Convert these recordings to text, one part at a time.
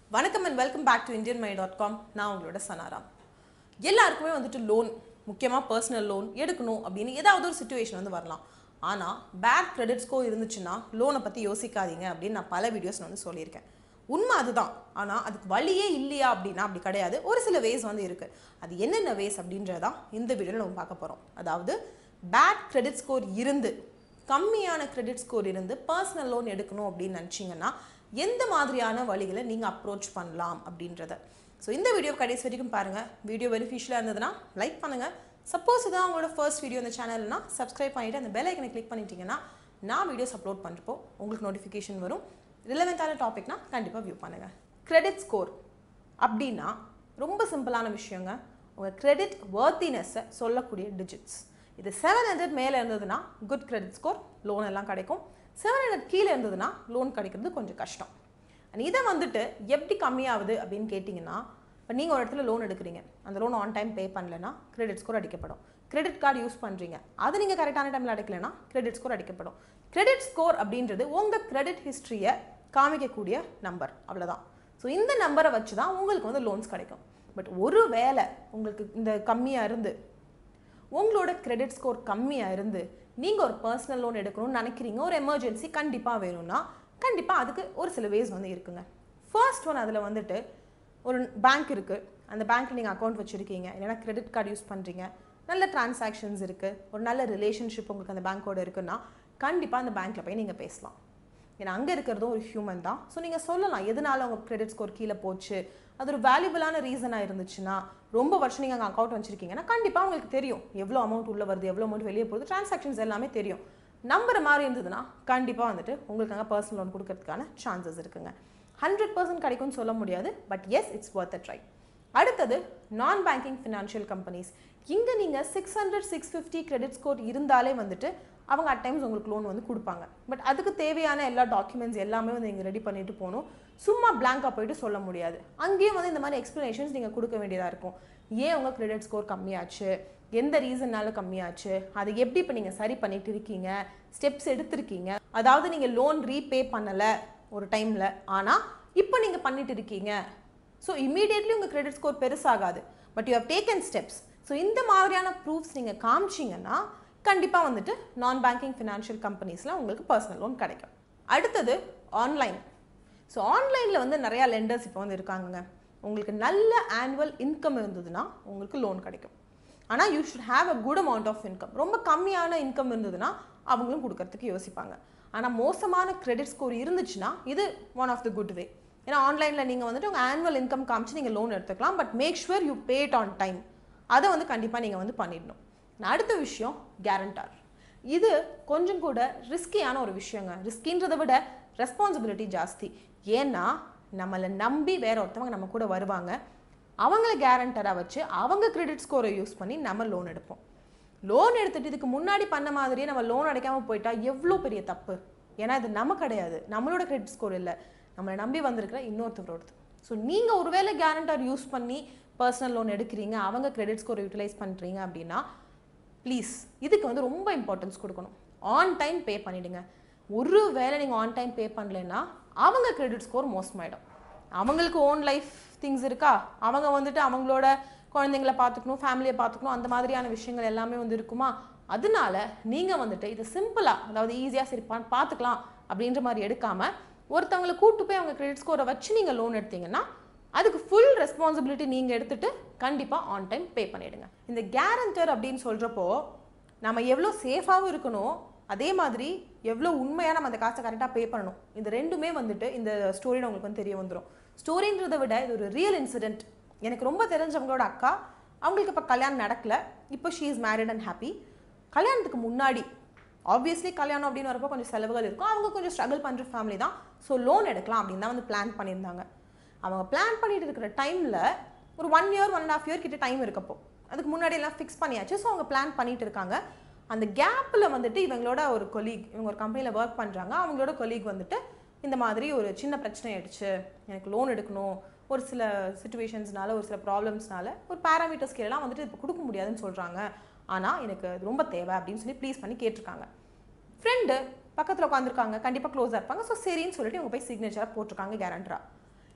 வணக்கம் and welcome back to Indian my dot com நான் உங்களோட சனாராம் எல்லாருக்குமே வந்துட்டு லோன் முக்கியமாக பர்சனல் லோன் எடுக்கணும் அப்படின்னு ஏதாவது ஒரு சுச்சுவேஷன் வந்து வரலாம் ஆனால் பேட் கிரெடிட் ஸ்கோர் இருந்துச்சுன்னா லோனை பற்றி யோசிக்காதீங்க அப்படின்னு நான் பல வீடியோஸ் வந்து சொல்லியிருக்கேன் உண்மை அதுதான் ஆனால் அதுக்கு வழியே இல்லையா அப்படின்னா அப்படி கிடையாது ஒரு சில வேஸ் வந்து இருக்குது அது என்னென்ன வேஸ் அப்படின்றதான் இந்த வீடியோவில் நம்ம பார்க்க போகிறோம் அதாவது பேட் கிரெடிட் ஸ்கோர் இருந்து கம்மியான கிரெடிட் ஸ்கோர் இருந்து பர்சனல் லோன் எடுக்கணும் அப்படின்னு நினச்சிங்கன்னா எந்த மாதிரியான வழிகளை நீங்கள் அப்ரோச் பண்ணலாம் அப்படின்றத ஸோ இந்த வீடியோ கடைசி வரைக்கும் பாருங்கள் வீடியோ பெனிஃபிஷியலாக இருந்ததுன்னா லைக் பண்ணுங்கள் சப்போஸ் இதான் உங்களோட ஃபர்ஸ்ட் வீடியோ இந்த சேனல்னா சப்ஸ்கிரைப் பண்ணிவிட்டு அந்த பெல் ஐக்கனை கிளிக் பண்ணிட்டீங்கன்னா நான் வீடியோஸ் அப்லோட் பண்ணுறப்போ உங்களுக்கு நோட்டிஃபிகேஷன் வரும் ரிலவெண்ட்டான டாபிக்னா கண்டிப்பாக வியூ பண்ணுங்கள் கிரெடிட் ஸ்கோர் அப்படின்னா ரொம்ப சிம்பிளான விஷயங்க உங்கள் கிரெடிட் வர்த்தினஸை சொல்லக்கூடிய டிஜிட்ஸ் இது செவன் ஹண்ட்ரட் மேலே இருந்ததுன்னா குட் கிரெடிட் ஸ்கோர் லோன் எல்லாம் கிடைக்கும் செவன் ஹண்ட்ரட் கீழே இருந்ததுன்னா லோன் கிடைக்கிறது கொஞ்சம் கஷ்டம் அண்ட் இதை வந்துட்டு எப்படி கம்மியாகுது அப்படின்னு கேட்டிங்கன்னா இப்போ நீங்கள் ஒரு இடத்துல லோன் எடுக்கிறீங்க அந்த லோன் ஆன் டைம் பே பண்ணலன்னா கிரெடிட் ஸ்கோர் அடிக்கப்படும் கிரெடிட் கார்டு யூஸ் பண்ணுறீங்க அது நீங்கள் கரெக்டான டைமில் அடைக்கலைன்னா கிரெடிட் ஸ்கோர் அடிக்கப்படும் கிரெடிட் ஸ்கோர் அப்படின்றது உங்கள் கிரெடிட் ஹிஸ்ட்ரியை காமிக்கக்கூடிய நம்பர் அவ்வளோதான் ஸோ இந்த நம்பரை வச்சு தான் உங்களுக்கு வந்து லோன்ஸ் கிடைக்கும் பட் ஒரு வேளை உங்களுக்கு இந்த கம்மியாக இருந்து உங்களோட கிரெடிட் ஸ்கோர் கம்மியாக இருந்து நீங்கள் ஒரு பர்சனல் லோன் எடுக்கணும்னு நினைக்கிறீங்க ஒரு எமர்ஜென்சி கண்டிப்பாக வேணும்னா கண்டிப்பாக அதுக்கு ஒரு சில வேஸ் வந்து இருக்குங்க ஃபர்ஸ்ட் ஒன் அதில் வந்துட்டு ஒரு பேங்க் இருக்குது அந்த பேங்க்கில் நீங்கள் அக்கௌண்ட் வச்சுருக்கீங்க இல்லைன்னா கிரெடிட் கார்டு யூஸ் பண்ணுறீங்க நல்ல டிரான்சாக்ஷன்ஸ் இருக்குது ஒரு நல்ல ரிலேஷன்ஷிப் உங்களுக்கு அந்த பேங்க்கோட இருக்குன்னா கண்டிப்பாக அந்த பேங்க்கில் போய் நீங்கள் பேசலாம் ஏன்னா அங்கே இருக்கிறதும் ஒரு ஹியூமன் தான் ஸோ நீங்கள் சொல்லலாம் எதனால உங்கள் கிரெடிட் ஸ்கோர் கீழே போச்சு அது ஒரு வேல்யூபிளான ரீசனாக இருந்துச்சுன்னா ரொம்ப வருஷம் நீங்கள் அங்கே அக்கௌண்ட் வச்சிருக்கீங்கன்னா கண்டிப்பாக உங்களுக்கு தெரியும் எவ்வளோ அமௌண்ட் உள்ளே வருது எவ்வளோ அமௌண்ட் வெளியே போகுது டிரான்சாக்ஷன்ஸ் எல்லாமே தெரியும் நம்புற மாதிரி இருந்ததுன்னா கண்டிப்பாக வந்துட்டு உங்களுக்கு அங்கே பர்சனல் லோன் கொடுக்கறதுக்கான சான்சஸ் இருக்குங்க ஹண்ட்ரட் பர்சன்ட் கிடைக்கும்னு சொல்ல முடியாது but yes it's worth a try அடுத்தது நான் பேங்கிங் ஃபினான்ஷியல் கம்பெனிஸ் இங்கே நீங்கள் six hundred six fifty credit score இருந்தாலே வந்துட்டு அவங்க அட் டைம்ஸ் உங்களுக்கு லோன் வந்து கொடுப்பாங்க பட் அதுக்கு தேவையான எல்லா டாக்குமெண்ட்ஸ் எல்லாமே வந்து நீங்கள் ரெடி பண்ணிட்டு போகணும் சும்மா பிளாங்காக போயிட்டு சொல்ல முடியாது அங்கேயும் வந்து இந்த மாதிரி எக்ஸ்ப்ளனேஷன்ஸ் நீங்கள் கொடுக்க வேண்டியதாக இருக்கும் ஏன் உங்கள் கிரெடிட் ஸ்கோர் கம்மியாச்சு எந்த ரீசன்னால கம்மியாச்சு அதை எப்படி இப்போ நீங்கள் சரி பண்ணிட்டு இருக்கீங்க ஸ்டெப்ஸ் எடுத்திருக்கீங்க அதாவது நீங்கள் லோன் ரீபே பண்ணலை ஒரு டைமில் ஆனால் இப்போ நீங்கள் பண்ணிட்டு இருக்கீங்க ஸோ இமீடியட்லி உங்கள் கிரெடிட் ஸ்கோர் பெருசாகாது but you have taken steps so இந்த மாதிரியான ப்ரூஃப்ஸ் நீங்கள் காமிச்சிங்கன்னா கண்டிப்பாக வந்துட்டு நான் பேங்கிங் ஃபினான்ஷியல் கம்பெனிஸில் உங்களுக்கு பர்சனல் லோன் கிடைக்கும் அடுத்தது ஆன்லைன் ஸோ ஆன்லைனில் வந்து நிறையா லெண்டர்ஸ் இப்போ வந்து இருக்காங்கங்க உங்களுக்கு நல்ல ஆனுவல் இன்கம் இருந்ததுன்னா உங்களுக்கு லோன் கிடைக்கும் ஆனால் you should have a good amount of income ரொம்ப கம்மியான இன்கம் இருந்ததுன்னா அவங்களும் கொடுக்கறதுக்கு யோசிப்பாங்க ஆனால் மோசமான கிரெடிட் ஸ்கோர் இருந்துச்சுன்னா இது one of the good way ஏன்னா ஆன்லைனில் நீங்கள் வந்துட்டு உங்கள் ஆனுவல் இன்கம் காமிச்சு நீங்கள் லோன் எடுத்துக்கலாம் but make sure you paid on time அதை வந்து கண்டிப்பாக நீங்கள் வந்து பண்ணிடணும் அடுத்த விஷயம் கேரண்டார் இது கொஞ்சம் கூட ரிஸ்கியான ஒரு விஷயங்க ரிஸ்கின்றதை விட ரெஸ்பான்சிபிலிட்டி ஜாஸ்தி ஏன்னா நம்மளை நம்பி வேற ஒருத்தவங்க நம்ம கூட வருவாங்க அவங்கள கேரண்டராக வச்சு அவங்க கிரெடிட் ஸ்கோரை யூஸ் பண்ணி நம்ம லோன் எடுப்போம் லோன் எடுத்துட்டு இதுக்கு முன்னாடி பண்ண மாதிரியே நம்ம லோன் அடைக்காமல் போயிட்டா எவ்வளோ பெரிய தப்பு ஏன்னா இது நம்ம கிடையாது நம்மளோட கிரெடிட் ஸ்கோர் இல்லை நம்மளை நம்பி வந்திருக்கிற இன்னொருத்தவரோடது ஸோ நீங்கள் ஒருவேளை கேரண்டர் யூஸ் பண்ணி பர்சனல் லோன் எடுக்கிறீங்க அவங்க கிரெடிட் ஸ்கோரை யூட்டிலைஸ் பண்ணுறீங்க அப்படின்னா ப்ளீஸ் இதுக்கு வந்து ரொம்ப இம்பார்ட்டன்ஸ் கொடுக்கணும் ஆன் டைம் பே பண்ணிவிடுங்க ஒரு வேளை நீங்கள் ஆன் டைம் பே பண்ணலைன்னா அவங்க கிரெடிட் ஸ்கோர் மோசமாயிடும் அவங்களுக்கு ஓன் லைஃப் திங்ஸ் இருக்கா அவங்க வந்துட்டு அவங்களோட குழந்தைங்கள பார்த்துக்கணும் ஃபேமிலியை பார்த்துக்கணும் அந்த மாதிரியான விஷயங்கள் எல்லாமே வந்து இருக்குமா அதனால நீங்கள் வந்துட்டு இதை சிம்பிளாக அதாவது ஈஸியாக சரி பா பார்த்துக்கலாம் அப்படின்ற மாதிரி எடுக்காமல் ஒருத்தவங்களை கூட்டு போய் அவங்க கிரெடிட் ஸ்கோரை வச்சு நீங்கள் லோன் எடுத்தீங்கன்னா அதுக்கு ஃபுல் ரெஸ்பான்சிபிலிட்டி நீங்கள் எடுத்துட்டு கண்டிப்பாக ஆன் டைம் பே பண்ணிடுங்க இந்த கேரண்டர் அப்படின்னு சொல்கிறப்போ நம்ம எவ்வளோ சேஃபாகவும் இருக்கணும் அதே மாதிரி எவ்வளோ உண்மையாக நம்ம அந்த காசை கரெக்டாக பே பண்ணணும் இந்த ரெண்டுமே வந்துட்டு இந்த ஸ்டோரியில் உங்களுக்கு வந்து தெரிய வந்துடும் ஸ்டோரின்றதை விட இது ஒரு ரியல் இன்சிடென்ட் எனக்கு ரொம்ப தெரிஞ்சவங்களோட அக்கா அவங்களுக்கு இப்போ கல்யாணம் நடக்கல இப்போ she is married and happy கல்யாணத்துக்கு முன்னாடி ஆப்வியஸ்லி கல்யாணம் அப்படின்னு வரப்போ கொஞ்சம் செலவுகள் இருக்கும் அவங்க கொஞ்சம் ஸ்ட்ரகிள் பண்ணுற ஃபேமிலி தான் ஸோ லோன் எடுக்கலாம் அப்படின்னு தான் வந்து பிளான் பண்ணியிருந்தாங்க அவங்க பிளான் பண்ணிட்டு இருக்கிற டைமில் ஒரு one year one and half year கிட்ட டைம் இருக்கப்போ அதுக்கு முன்னாடி எல்லாம் ஃபிக்ஸ் பண்ணியாச்சு ஸோ அவங்க பிளான் பண்ணிட்டு இருக்காங்க அந்த கேப்பில் வந்துட்டு இவங்களோட ஒரு கொலீக் இவங்க ஒரு கம்பெனியில் ஒர்க் பண்ணுறாங்க அவங்களோட கொலீக் வந்துட்டு இந்த மாதிரி ஒரு சின்ன பிரச்சனை ஆயிடுச்சு எனக்கு லோன் எடுக்கணும் ஒரு சில சுச்சுவேஷன்ஸ்னால ஒரு சில ப்ராப்ளம்ஸ்னால ஒரு பேராமீட்டர்ஸ் கீழெல்லாம் வந்துட்டு இப்போ கொடுக்க முடியாதுன்னு சொல்கிறாங்க ஆனால் எனக்கு அது ரொம்ப தேவை அப்படின்னு சொல்லி ப்ளீஸ் பண்ணி கேட்டிருக்காங்க ஃப்ரெண்டு பக்கத்தில் உட்காந்துருக்காங்க கண்டிப்பாக க்ளோஸாக இருப்பாங்க ஸோ சரின்னு சொல்லிட்டு இவங்க போய் சிக்னேச்சராக போட்டிருக்காங்க கேரண்டரா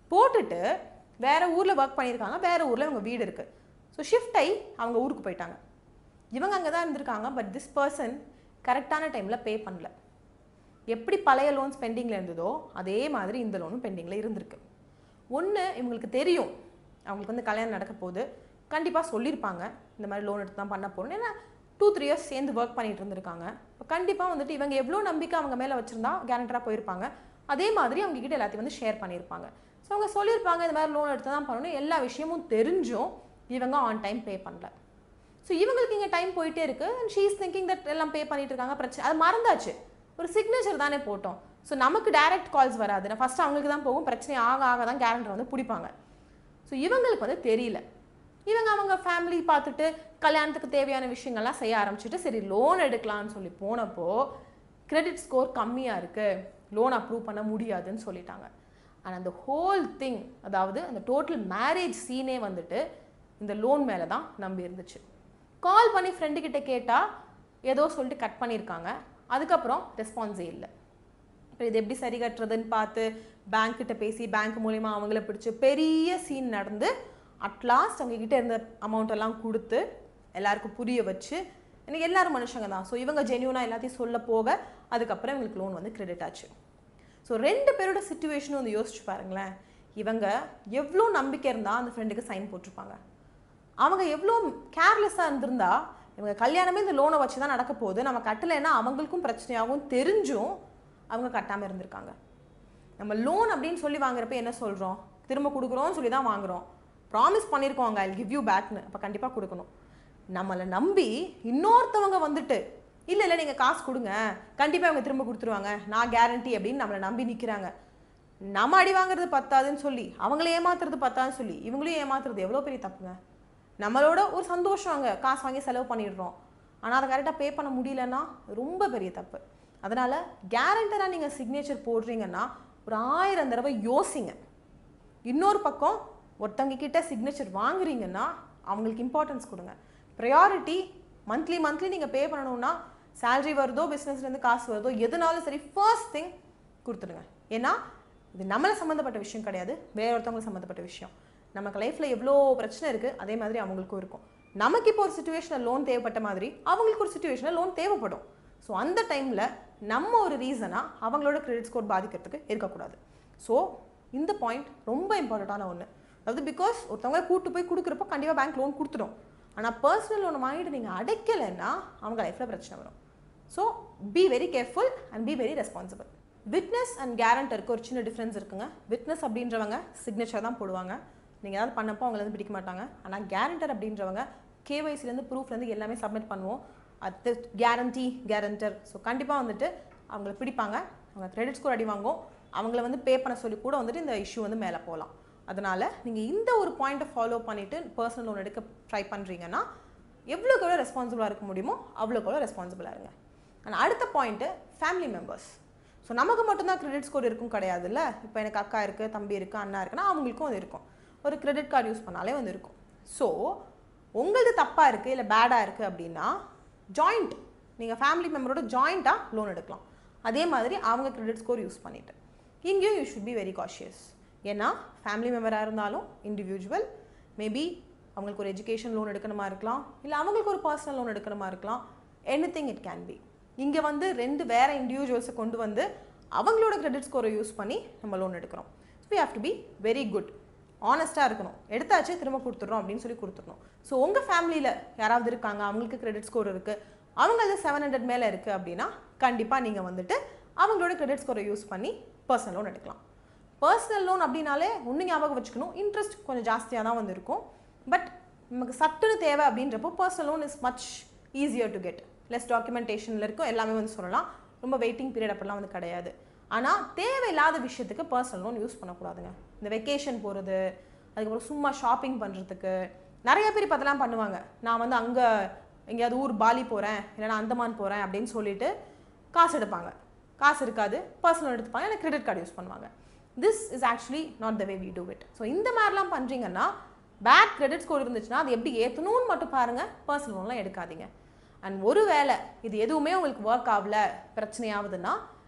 போட்டுட்டு வேற ஊரில் ஒர்க் பண்ணியிருக்காங்க வேற ஊரில் இவங்க வீடு இருக்குது ஸோ ஷிஃப்ட் ஆகி அவங்க ஊருக்கு போயிட்டாங்க இவங்க அங்கே தான் இருந்திருக்காங்க பட் திஸ் பர்சன் கரெக்டான டைமில் பே பண்ணல எப்படி பழைய லோன்ஸ் பெண்டிங்கில் இருந்ததோ அதே மாதிரி இந்த லோனும் பெண்டிங்கில் இருந்திருக்கு ஒன்று இவங்களுக்கு தெரியும் அவங்களுக்கு வந்து கல்யாணம் நடக்க போகுது கண்டிப்பாக சொல்லியிருப்பாங்க இந்த மாதிரி லோன் எடுத்து தான் பண்ண போகிறோம் ஏன்னா டூ த்ரீ இயர்ஸ் சேர்ந்து ஒர்க் பண்ணிட்டு இருந்திருக்காங்க இப்போ கண்டிப்பாக வந்துட்டு இவங்க எவ்வளோ நம்பிக்கை அவங்க மேலே வச்சுருந்தா கேரண்டராக போயிருப்பாங்க அதே மாதிரி அவங்க கிட்ட எல்லாத்தையும் வந்து ஷேர் பண்ணியிருப்பாங்க ஸோ அவங்க சொல்லியிருப்பாங்க இந்த மாதிரி லோன் எடுத்து தான் பண்ணணும் எல்லா விஷயமும் தெரிஞ்சும் இவங்க ஆன் டைம் பே பண்ணல ஸோ இவங்களுக்கு இங்கே டைம் போயிட்டே இருக்கு and she is thinking that எல்லாம் பே பண்ணிட்டு இருக்காங்க பிரச்சனை அது மறந்தாச்சு ஒரு சிக்னேச்சர் தானே போட்டோம் ஸோ நமக்கு டைரக்ட் கால்ஸ் வராது நான் ஃபஸ்ட்டு அவங்களுக்கு தான் போகும் பிரச்சனை ஆக ஆக தான் கேரண்டர் வந்து பிடிப்பாங்க ஸோ இவங்களுக்கு வந்து தெரியல இவங்க அவங்க ஃபேமிலி பார்த்துட்டு கல்யாணத்துக்கு தேவையான விஷயங்கள்லாம் செய்ய ஆரம்பிச்சுட்டு சரி லோன் எடுக்கலாம்னு சொல்லி போனப்போ கிரெடிட் ஸ்கோர் கம்மியாக இருக்குது லோன் அப்ரூவ் பண்ண முடியாதுன்னு சொல்லிட்டாங்க அண்ட் அந்த ஹோல் திங் அதாவது அந்த டோட்டல் மேரேஜ் சீனே வந்துட்டு இந்த லோன் மேலே தான் நம்பி இருந்துச்சு கால் பண்ணி ஃப்ரெண்டு கிட்ட கேட்டால் ஏதோ சொல்லிட்டு கட் பண்ணியிருக்காங்க அதுக்கப்புறம் ரெஸ்பான்ஸே இல்லை இப்போ இது எப்படி சரி கட்டுறதுன்னு பார்த்து பேங்க் கிட்ட பேசி பேங்க் மூலிமா அவங்கள பிடிச்சி பெரிய சீன் நடந்து அட்லாஸ்ட் அவங்க கிட்ட இருந்த அமௌண்ட் எல்லாம் கொடுத்து எல்லாருக்கும் புரிய வச்சு எனக்கு எல்லாரும் மனுஷங்க தான் ஸோ இவங்க ஜென்யூனாக எல்லாத்தையும் சொல்ல போக அதுக்கப்புறம் இவங்களுக்கு லோன் வந்து கிரெடிட் ஆச்சு ஸோ ரெண்டு பேரோட சுச்சுவேஷனும் வந்து யோசிச்சு பாருங்களேன் இவங்க எவ்வளோ நம்பிக்கை இருந்தால் அந்த ஃப்ரெண்டுக்கு சைன் போட்டிருப்பாங்க அவங்க எவ்வளோ கேர்லெஸ்ஸாக இருந்திருந்தா இவங்க கல்யாணமே இந்த லோனை வச்சு தான் நடக்க போகுது நம்ம கட்டலைன்னா அவங்களுக்கும் பிரச்சனையாகவும் தெரிஞ்சும் அவங்க கட்டாமல் இருந்திருக்காங்க நம்ம லோன் அப்படின்னு சொல்லி வாங்குறப்ப என்ன சொல்கிறோம் திரும்ப கொடுக்குறோம்னு சொல்லி தான் வாங்குறோம் ப்ராமிஸ் பண்ணியிருக்கோம் அங்கே ஐ கிவ் யூ பேக்னு அப்போ கண்டிப்பாக கொடுக்கணும் நம்மளை நம்பி இன்னொருத்தவங்க வந்துட்டு இல்லை இல்லை நீங்கள் காசு கொடுங்க கண்டிப்பாக அவங்க திரும்ப கொடுத்துருவாங்க நான் கேரண்டி அப்படின்னு நம்மளை நம்பி நிற்கிறாங்க நம்ம அடி வாங்குறது பத்தாதுன்னு சொல்லி அவங்கள ஏமாத்துறது பத்தாதுன்னு சொல்லி இவங்களையும் ஏமாத்துறது எவ்வளோ பெரிய தப்புங்க நம்மளோட ஒரு சந்தோஷம் அங்கே காசு வாங்கி செலவு பண்ணிடுறோம் ஆனால் அதை கரெக்டாக பே பண்ண முடியலன்னா ரொம்ப பெரிய தப்பு அதனால் கேரண்டராக நீங்கள் சிக்னேச்சர் போடுறீங்கன்னா ஒரு ஆயிரம் தடவை யோசிங்க இன்னொரு பக்கம் ஒருத்தங்க கிட்ட சிக்னேச்சர் வாங்குறீங்கன்னா அவங்களுக்கு இம்பார்ட்டன்ஸ் கொடுங்க ப்ரையாரிட்டி மந்த்லி மந்த்லி நீங்கள் பே பண்ணணும்னா salary வருதோ பிஸ்னஸ்லேருந்து காசு வருதோ எதுனாலும் சரி ஃபர்ஸ்ட் திங் கொடுத்துடுங்க ஏன்னா இது நம்மளை சம்மந்தப்பட்ட விஷயம் கிடையாது வேற ஒருத்தவங்க சம்மந்தப்பட்ட விஷயம் நமக்கு லைஃப்பில் எவ்வளோ பிரச்சனை இருக்குது அதே மாதிரி அவங்களுக்கும் இருக்கும் நமக்கு இப்போ ஒரு சுச்சுவேஷனில் லோன் தேவைப்பட்ட மாதிரி அவங்களுக்கு ஒரு சுச்சுவேஷனில் லோன் தேவைப்படும் ஸோ அந்த டைமில் நம்ம ஒரு ரீசனாக அவங்களோட கிரெடிட் ஸ்கோர் பாதிக்கிறதுக்கு இருக்கக்கூடாது ஸோ இந்த பாயிண்ட் ரொம்ப இம்பார்ட்டண்ட்டான ஒன்று அதாவது பிகாஸ் ஒருத்தவங்க கூட்டு போய் கொடுக்குறப்போ கண்டிப்பாக பேங்க் லோன் கொடுத்துடும் ஆனால் பர்சனல் லோன் வாங்கிட்டு நீங்கள் அடைக்கலைன்னா அவங்க லைஃப்பில் பிரச்சனை வரும் so be very careful and be very responsible witness and கேரண்டருக்கு ஒரு சின்ன டிஃப்ரென்ஸ் இருக்குங்க விட்னஸ் அப்படின்றவங்க சிக்னேச்சர் தான் போடுவாங்க நீங்கள் ஏதாவது பண்ணப்போ அவங்கள வந்து பிடிக்க மாட்டாங்க ஆனால் கேரண்டர் அப்படின்றவங்க கேவைசிலேருந்து ப்ரூஃப்லேருந்து எல்லாமே சப்மிட் பண்ணுவோம் அது கேரண்டி கேரண்டர் ஸோ கண்டிப்பாக வந்துட்டு அவங்கள பிடிப்பாங்க அவங்க கிரெடிட் ஸ்கோர் அடி வாங்கும் அவங்கள வந்து பே பண்ண சொல்லி கூட வந்துட்டு இந்த இஷ்யூ வந்து மேலே போகலாம் அதனால் நீங்கள் இந்த ஒரு பாயிண்ட்டை ஃபாலோ பண்ணிவிட்டு பர்சனல் லோன் எடுக்க ட்ரை பண்ணுறீங்கன்னா எவ்வளோக்கு எவ்வளோ ரெஸ்பான்சிபிளாக இருக்க முடியுமோ அவ்வளோக்கு எவ்வளோ ரெஸ்பான்சிபிளாக இருங்க அண்ட் அடுத்த பாயிண்ட்டு ஃபேமிலி மெம்பர்ஸ் ஸோ நமக்கு மட்டும்தான் கிரெடிட் ஸ்கோர் இருக்கும் கிடையாதுல்ல இப்போ எனக்கு அக்கா இருக்குது தம்பி இருக்குது அண்ணா இருக்குன்னா அவங்களுக்கும் அது இருக்கும் ஒரு கிரெடிட் கார்டு யூஸ் பண்ணாலே வந்து இருக்கும் ஸோ உங்களது தப்பாக இருக்குது இல்லை பேடாக இருக்குது அப்படின்னா ஜாயிண்ட் நீங்கள் ஃபேமிலி மெம்பரோட ஜாயிண்ட்டாக லோன் எடுக்கலாம் அதே மாதிரி அவங்க கிரெடிட் ஸ்கோர் யூஸ் பண்ணிட்டு இங்கேயும் you should be very cautious ஏன்னா ஃபேமிலி மெம்பராக இருந்தாலும் இண்டிவிஜுவல் மேபி அவங்களுக்கு ஒரு எஜுகேஷன் லோன் எடுக்கணுமா இருக்கலாம் இல்லை அவங்களுக்கு ஒரு பர்சனல் லோன் எடுக்கணுமா இருக்கலாம் anything it can be இங்கே வந்து ரெண்டு வேற இண்டிவிஜுவல்ஸை கொண்டு வந்து அவங்களோட கிரெடிட் ஸ்கோரை யூஸ் பண்ணி நம்ம லோன் எடுக்கிறோம் so we have to be very good ஆனஸ்ட்டாக இருக்கணும் எடுத்தாச்சு திரும்ப கொடுத்துட்றோம் அப்படின்னு சொல்லி கொடுத்துடணும் ஸோ உங்கள் ஃபேமிலியில் யாராவது இருக்காங்க அவங்களுக்கு கிரெடிட் ஸ்கோர் இருக்குது அவங்களது செவன் ஹண்ட்ரட் மேலே இருக்குது அப்படின்னா கண்டிப்பாக நீங்கள் வந்துட்டு அவங்களோட கிரெடிட் ஸ்கோரை யூஸ் பண்ணி பர்சனல் லோன் எடுக்கலாம் பர்சனல் லோன் அப்படின்னாலே ஒன்று ஞாபகம் வச்சுக்கணும் இன்ட்ரெஸ்ட் கொஞ்சம் ஜாஸ்தியாக தான் வந்து இருக்கும் பட் நமக்கு சட்டுன்னு தேவை அப்படின்றப்போ personal loan is much easier to get less டாக்குமெண்டேஷனில் இருக்கும் எல்லாமே வந்து சொல்லலாம் ரொம்ப வெயிட்டிங் பீரியட் அப்படிலாம் வந்து கிடையாது ஆனால் தேவையில்லாத விஷயத்துக்கு பர்சனல் லோன் யூஸ் பண்ணக்கூடாதுங்க இந்த வெக்கேஷன் போகிறது அதுக்கப்புறம் சும்மா ஷாப்பிங் பண்ணுறதுக்கு நிறைய பேர் இப்போ அதெல்லாம் பண்ணுவாங்க நான் வந்து அங்கே எங்கேயாவது ஊர் பாலி போகிறேன் இல்லைனா அந்தமான் போகிறேன் அப்படின்னு சொல்லிட்டு காசு எடுப்பாங்க காசு இருக்காது பர்சனல் எடுத்துப்பாங்க இல்லை கிரெடிட் கார்டு யூஸ் பண்ணுவாங்க this is actually not the way we do it so இந்த மாதிரிலாம் பண்ணுறீங்கன்னா பேட் கிரெடிட் ஸ்கோர் இருந்துச்சுன்னா அது எப்படி ஏற்றணும்னு மட்டும் பாருங்கள் பர்சனல் லோன்லாம் எடுக்காதீங்க அண்ட் ஒரு வேளை இது எதுவுமே உங்களுக்கு ஒர்க் ஆகல பிரச்சனை ஆகுதுன்னா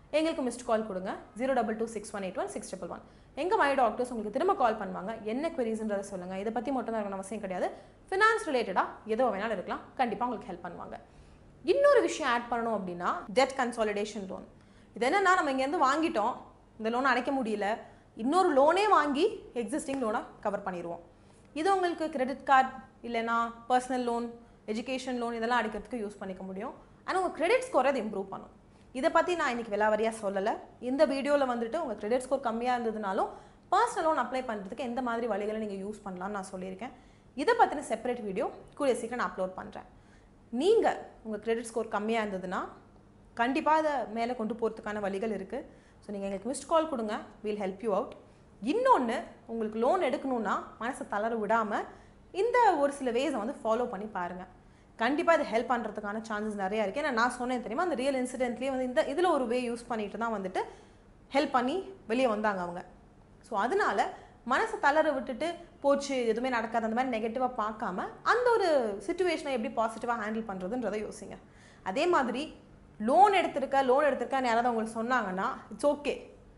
எங்களுக்கு மிஸ்ட் கால் கொடுங்க zero double two six one eight one six triple one எங்கள் மை டாக்டர்ஸ் உங்களுக்கு திரும்ப கால் பண்ணுவாங்க என்ன queries-ன்றதை சொல்லுங்கள் இதை பற்றி மட்டும் தான் இருக்கணும் அவசியம் கிடையாது ஃபினான்ஸ் ரிலேட்டடாக எதோ வேணாலும் இருக்கலாம் கண்டிப்பாக உங்களுக்கு ஹெல்ப் பண்ணுவாங்க இன்னொரு விஷயம் ஆட் பண்ணணும் அப்படின்னா டெட் கன்சாலிடேஷன் லோன் இது என்னன்னா நம்ம இங்கேருந்து வாங்கிட்டோம் இந்த லோனை அடைக்க முடியல இன்னொரு லோனே வாங்கி எக்ஸிஸ்டிங் லோனை கவர் பண்ணிடுவோம் இது உங்களுக்கு கிரெடிட் கார்டு இல்லைன்னா பர்சனல் லோன் எஜுகேஷன் லோன் இதெல்லாம் அடிக்கிறதுக்கு யூஸ் பண்ணிக்க முடியும் ஆனால் உங்கள் கிரெடிட் ஸ்கோரை அது இம்ப்ரூவ் பண்ணும் இதை பற்றி நான் இன்னைக்கு விலாவரியாக சொல்லலை இந்த வீடியோவில் வந்துட்டு உங்கள் கிரெடிட் ஸ்கோர் கம்மியாக இருந்ததுனாலும் பர்சனல் லோன் அப்ளை பண்ணுறதுக்கு எந்த மாதிரி வழிகளை நீங்கள் யூஸ் பண்ணலாம்னு நான் சொல்லியிருக்கேன் இதை பற்றின செப்பரேட் வீடியோ கூடிய சீக்கிரம் நான் அப்லோட் பண்ணுறேன் நீங்கள் உங்கள் கிரெடிட் ஸ்கோர் கம்மியாக இருந்ததுன்னா கண்டிப்பாக அதை மேலே கொண்டு போகிறதுக்கான வழிகள் இருக்குது ஸோ நீங்கள் எங்களுக்கு மிஸ்ட் கால் கொடுங்க வில் ஹெல்ப் யூ அவுட் இன்னொன்று உங்களுக்கு லோன் எடுக்கணும்னா மனசை தளர விடாமல் இந்த ஒரு சில வேஸை வந்து ஃபாலோ பண்ணி பாருங்கள் கண்டிப்பாக இது ஹெல்ப் பண்ணுறதுக்கான சான்சஸ் நிறையா இருக்குது ஏன்னா நான் சொன்னேன் தெரியுமா அந்த ரியல் இன்சிடென்ட்லேயே வந்து இந்த இதில் ஒரு வே யூஸ் பண்ணிட்டு தான் வந்துட்டு ஹெல்ப் பண்ணி வெளியே வந்தாங்க அவங்க ஸோ அதனால மனசை தளர விட்டுட்டு போச்சு எதுவுமே நடக்காது அந்த மாதிரி நெகட்டிவாக பார்க்காம அந்த ஒரு சுச்சுவேஷனை எப்படி பாசிட்டிவாக ஹேண்டில் பண்ணுறதுன்றதை யோசிங்க அதே மாதிரி லோன் எடுத்திருக்க லோன் எடுத்திருக்கன்னு யாராவது உங்களுக்கு சொன்னாங்கன்னா இட்ஸ் ஓகே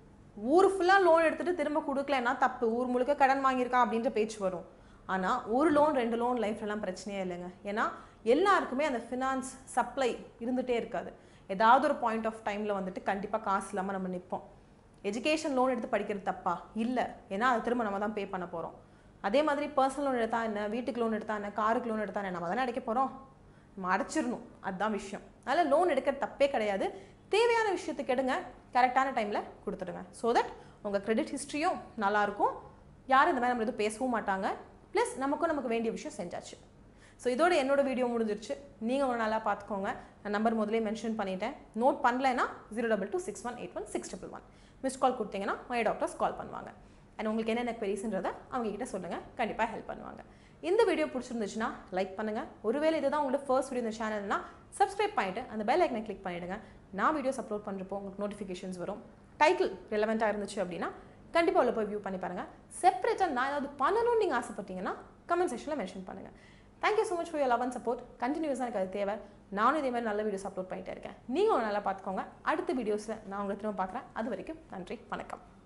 ஊர் ஃபுல்லாக லோன் எடுத்துட்டு திரும்ப கொடுக்கலன்னா தப்பு ஊர் முழுக்க கடன் வாங்கியிருக்கான் அப்படின்ற பேச்சு வரும் ஆனால் ஒரு லோன் ரெண்டு லோன் லைஃப்லலாம் பிரச்சனையே இல்லைங்க ஏன்னா எல்லாருக்குமே அந்த ஃபினான்ஸ் சப்ளை இருந்துகிட்டே இருக்காது ஏதாவது ஒரு பாயிண்ட் ஆஃப் டைமில் வந்துட்டு கண்டிப்பாக காசு இல்லாமல் நம்ம நிற்போம் எஜுகேஷன் லோன் எடுத்து படிக்கிறது தப்பா இல்லை ஏன்னா அது திரும்ப நம்ம தான் பே பண்ண போகிறோம் அதே மாதிரி பர்சனல் லோன் எடுத்தா என்ன வீட்டுக்கு லோன் எடுத்தா என்ன காருக்கு லோன் எடுத்தா என்ன நம்ம தானே அடைக்க போகிறோம் நம்ம அடைச்சிடணும் அதுதான் விஷயம் அதனால் லோன் எடுக்கிறது தப்பே கிடையாது தேவையான விஷயத்துக்கு எடுங்க கரெக்டான டைமில் கொடுத்துடுங்க ஸோ தட் உங்கள் கிரெடிட் ஹிஸ்ட்ரியும் நல்லாயிருக்கும் யாரும் இந்த மாதிரி நம்ம எதுவும் பேசவும் மாட்டாங்க ப்ளஸ் நமக்கும் நமக்கு வேண்டிய விஷயம் செஞ்சாச்சு ஸோ இதோட என்னோட வீடியோ முடிஞ்சிருச்சு நீங்கள் உங்களை நல்லா பார்த்துக்கோங்க நான் நம்பர் முதலே மென்ஷன் பண்ணிட்டேன் நோட் பண்ணலைன்னா zero double two six one eight one six double one miss call கொடுத்தீங்கன்னா மை டாக்டர்ஸ் கால் பண்ணுவாங்க அண்ட் உங்களுக்கு என்னென்ன queries-ன்றதை அவங்க கிட்ட சொல்லுங்கள் கண்டிப்பாக ஹெல்ப் பண்ணுவாங்க இந்த வீடியோ பிடிச்சிருந்துச்சுன்னா லைக் பண்ணுங்கள் ஒருவேளை இதுதான் உங்களோட ஃபர்ஸ்ட் வீடியோ இந்த சேனல்னா சப்ஸ்கிரைப் பண்ணிட்டு அந்த பெல் ஐக்கனை கிளிக் பண்ணிவிடுங்க நான் வீடியோஸ் அப்லோட் பண்ணுறப்போ உங்களுக்கு நோட்டிஃபிகேஷன்ஸ் வரும் டைட்டில் ரிலவெண்ட்டாக இருந்துச்சு அப்படின்னா கண்டிப்பாக உள்ள போய் வியூ பண்ணி பாருங்கள் செப்பரேட்டாக நான் ஏதாவது பண்ணணும்னு நீங்கள் ஆசைப்பட்டீங்கன்னா கமெண்ட் செக்ஷனில் மென்ஷன் பண்ணுங்கள் thank you so much for your love and support கண்டினியூஸாக எனக்கு அது தேவை நானும் இதே மாதிரி நல்ல வீடியோஸ் அப்லோட் பண்ணிட்டே இருக்கேன் நீங்கள் நல்லா பார்த்துக்கோங்க அடுத்த வீடியோஸில் நான் உங்களை திரும்ப பார்க்குறேன் அது வரைக்கும் நன்றி வணக்கம்